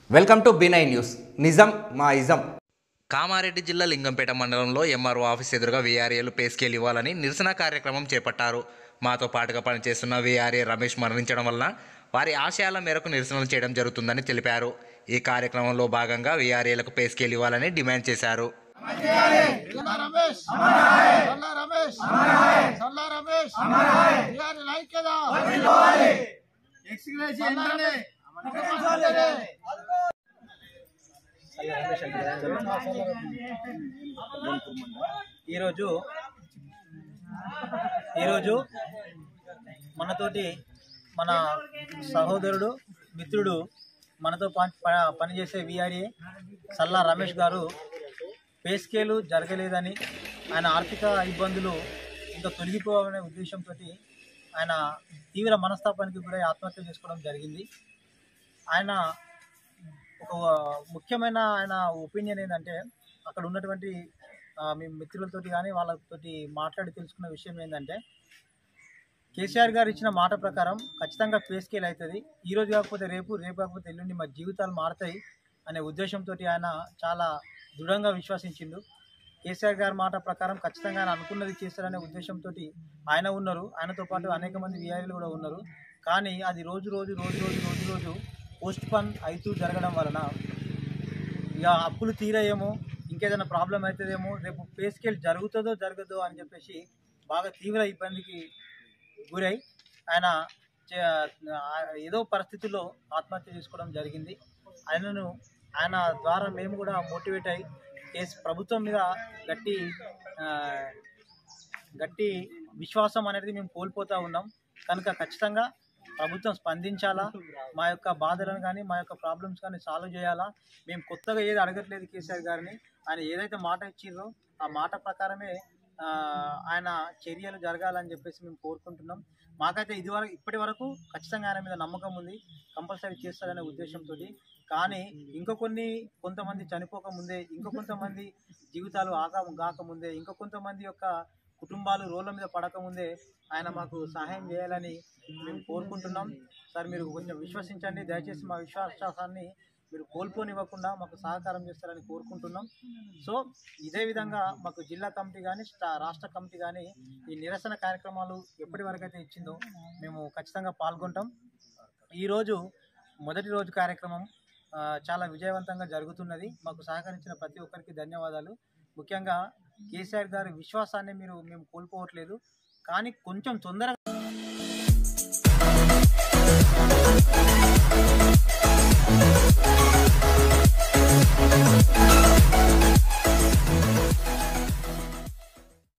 welcome to బీనై news నిజం మా ism Kamareddy జిల్లా లింగంపేట మండలంలో ఎంఆర్ఓ ఆఫీస్ ఎదురుగా వీఆర్ఏలు పే స్కేల్ ఇవ్వాలని నిరసన కార్యక్రమం చేపట్టారు మాతో పాటుగా పనిచేస్తున్న వీఆర్ఏ రమేష్ మరణించడం వలన వారి ఆశయాల మేరకు నిరసనలు చేయడం జరుగుతుందని తెలిపారు ఈ కార్యక్రమంలో భాగంగా వీఆర్ఏలకు పే స్కేల్ ఇవ్వాలని డిమాండ్ చేశారు సల్లా రమేష్ సల్లా రమేష్ సల్లా రమేష్ బిహారీ లైక్ కదా ఎక్స్గ్రేసి వెంటనే వెంటనే ఈరోజు ఈరోజు మనతోటి మన సహోదరుడు మిత్రుడు మనతో పని ప- పనిచేసే విఆర్ఏ సల్లా రమేష్ గారు పే స్కేలు జరగలేదని ఆయన ఆర్థిక ఇబ్బందులు ఇంకా తొలగిపోవాలనే ఉద్దేశంతో ఆయన తీవ్ర మనస్తాపానికి గురై ఆత్మహత్య చేసుకోవడం జరిగింది ఆయన ఒక ముఖ్యమైన ఆయన ఒపీనియన్ ఏంటంటే అక్కడ ఉన్నటువంటి ఆ, మీ మిత్రులతోటి కానీ వాళ్ళతోటి మాట్లాడి తెలుసుకున్న విషయం ఏంటంటే కేసీఆర్ గారు ఇచ్చిన మాట ప్రకారం ఖచ్చితంగా పే స్కేల్ అవుతుంది ఈ రోజు కాకపోతే రేపు రేపు కాకపోతే ఎల్లుండి మా జీవితాలు మారుతాయి అనే ఉద్దేశంతో ఆయన చాలా దృఢంగా విశ్వసించిండు కేసీఆర్ గారి మాట ప్రకారం ఖచ్చితంగా ఆయన అనుకున్నది చేస్తారనే ఉద్దేశంతో ఆయన ఉన్నారు ఆయనతో పాటు అనేక మంది విఆర్ఏలు కూడా ఉన్నారు కానీ అది రోజు రోజు రోజు రోజు రోజు రోజు పోస్ట్ పన్ అవుతూ జరగడం వలన ఇక అప్పులు తీరయేమో ఇంకేదైనా ప్రాబ్లం అవుతుందేమో రేపు పే స్కేల్ జరుగుతుందో జరగదో అని చెప్పేసి బాగా తీవ్ర ఇబ్బందికి గురై ఆయన చే- ఆ- ఏదో పరిస్థితుల్లో ఆత్మహత్య చేసుకోవడం జరిగింది ఆయనను ఆయన ద్వారా మేము కూడా మోటివేట్ అయ్యి కేసు ప్రభుత్వం మీద గట్టి ఆ, గట్టి విశ్వాసం అనేది మేము కోల్పోతూ ఉన్నాం కనుక ఖచ్చితంగా ప్రభుత్వం స్పందించాలా మా యొక్క బాధలను కానీ మా యొక్క ప్రాబ్లమ్స్ కానీ సాల్వ్ చేయాలా మేము కొత్తగా ఏది అడగట్లేదు కేసీఆర్ గారిని ఆయన ఏదైతే మాట ఇచ్చిండ్రో ఆ మాట ప్రకారమే ఆ, ఆయన చర్యలు జరగాలని చెప్పేసి మేము కోరుకుంటున్నాం మాకైతే ఇది వరకు ఇప్పటి వరకు ఖచ్చితంగా ఆయన మీద నమ్మకం ఉంది కంపల్సరీ చేస్తారనే ఉద్దేశంతో కానీ ఇంకో కొన్ని కొంతమంది చనిపోక ముందే ఇంకో కొంతమంది జీవితాలు ఆగా కాకముందే ఇంకో కొంతమంది యొక్క కుటుంబాలు రోడ్ల మీద పడకముందే ఆయన మాకు సహాయం చేయాలని మేము కోరుకుంటున్నాం సార్ మీరు కొంచెం విశ్వసించండి దయచేసి మా విశ్వాసాన్ని మీరు కోల్పోనివ్వకుండా మాకు సహకారం చేస్తారని కోరుకుంటున్నాం సో ఇదే విధంగా మాకు జిల్లా కమిటీ కానీ రాష్ట్ర కమిటీ కానీ ఈ నిరసన కార్యక్రమాలు ఎప్పటి వరకు అయితే ఇచ్చిందో మేము ఖచ్చితంగా పాల్గొంటాం ఈరోజు మొదటి రోజు కార్యక్రమం ఆ, చాలా విజయవంతంగా జరుగుతున్నది మాకు సహకరించిన ప్రతి ఒక్కరికి ధన్యవాదాలు ముఖ్యంగా కేసీఆర్ గారి విశ్వాసాన్ని మీరు మేము కోల్పోవట్లేదు కానీ కొంచెం తొందరగా సల్లా